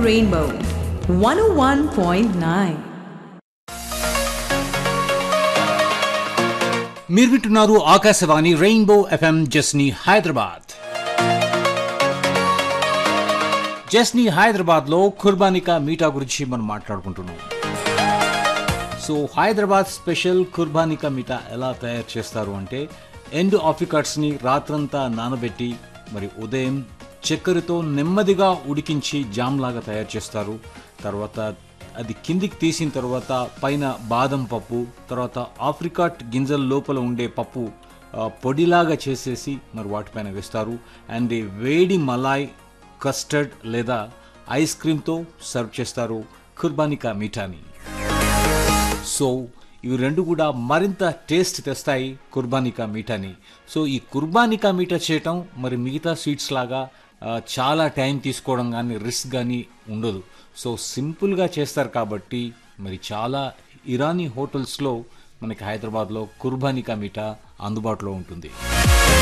Rainbow 101.9. మీరు వింటున్నారు Akashvani rainbow FM జస్ని హైదరాబాద్ జస్ని హైదరాబాద్ లో కుర్బానికా మీటా గురించి మనం మాట్లాడుకుంటున్నాం సో హైదరాబాద్ స్పెషల్ కుర్బానికా మీటా ఎలా తయారు చేస్తారు అంటే ఎండ్ ఆఫికట్స్ ని రాత్రంతా నానబెట్టి మరి ఉదయం చక్కెరతో నెమ్మదిగా ఉడికించి జామ్ లాగా తయారు చేస్తారు తర్వాత అది కిందికి తీసిన తర్వాత పైన బాదం పప్పు తర్వాత ఆఫ్రికాట్ గింజల లోపల ఉండే పప్పు ఆ, పొడిలాగా చేసేసి మరి వాటిపైన వేస్తారు అండ్ ఈ వేడి మలాయ్ కస్టర్డ్ లేదా ఐస్ క్రీమ్తో సర్వ్ చేస్తారు కుర్బానికా మీఠాని సో ఇవి రెండు కూడా మరింత టేస్ట్ తెస్తాయి కుర్బానికా మీఠాని సో ఈ కుర్బానికా మీఠా చేయటం మరి మిగతా స్వీట్స్ లాగా ఆ, చాలా టైం తీసుకోవడం కానీ రిస్క్ కానీ ఉండదు సో సింపుల్గా చేస్తారు కాబట్టి మరి చాలా ఇరానీ హోటల్స్లో మనకి హైదరాబాద్లో కుర్బానికా మీఠా అందుబాటులో ఉంటుంది